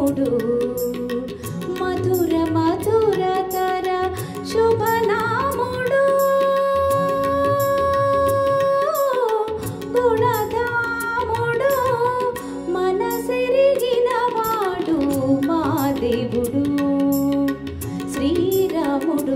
శ్రీరాముడు మధుర మధురతర శుభనాముడు గుణధాముడు మనసెరిగిన వాడు మా దేవుడు శ్రీరాముడు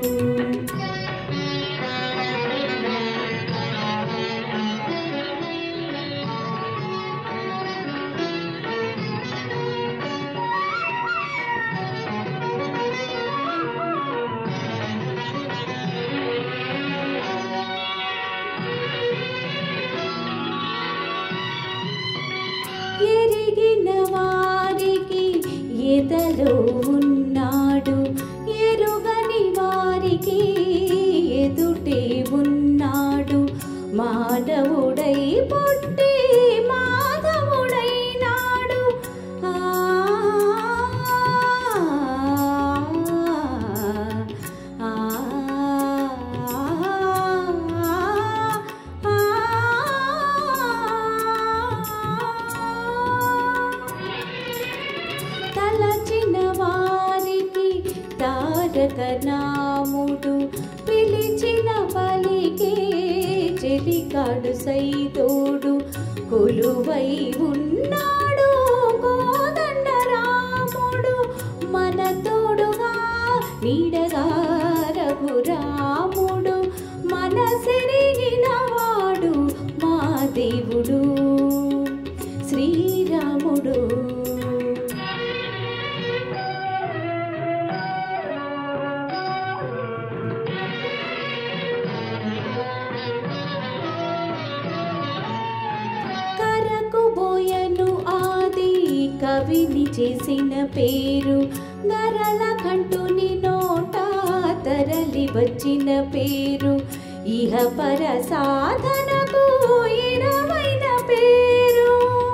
ఎరిగిన వారికి ఎదలో ఉన్నాడు ఎరుగని వారికి ఎదుటే ఉన్నాడు మాధవుడై పుట్టి మాధవుడైనాడు ఆ, ఆ, తలచిన వారికి తారక నాముడు పిలిచిన పలికే చెలికాడు సైతోడు కొలువై ఉన్నాడు కోదండ రాముడు మన తోడుగా నీడగా రఘురాముడు మన సెరిగిన వాడు మా దేవుడు శ్రీరాముడు కరకు బోయను ఆది కవిని చేసిన పేరు నరల కంటుని నోట తరలి వచ్చిన పేరు ఇహ పర సాధనకు ఇరవైన పేరు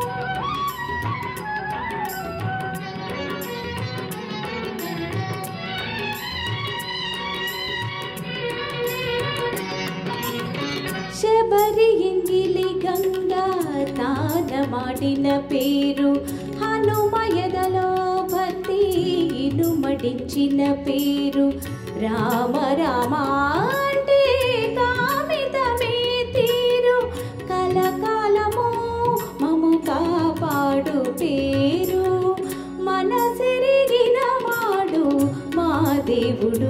శబరి ఎంగిలి గంగా తానమాడిన పేరు హనుమయదలో భక్తి ఇనుమడించిన పేరు రామ రామ అంటే కామితమే తీరు కలకాలము మము కాపాడు పేరు మనసెరిగిన వాడు మా దేవుడు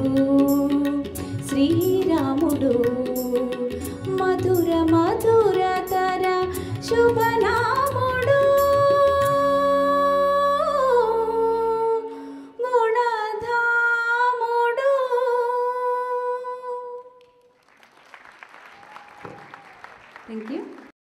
శ్రీరాముడు మధుర మధురతర శుభనాముడు గుణధాముడు థ్యాంక్ యూ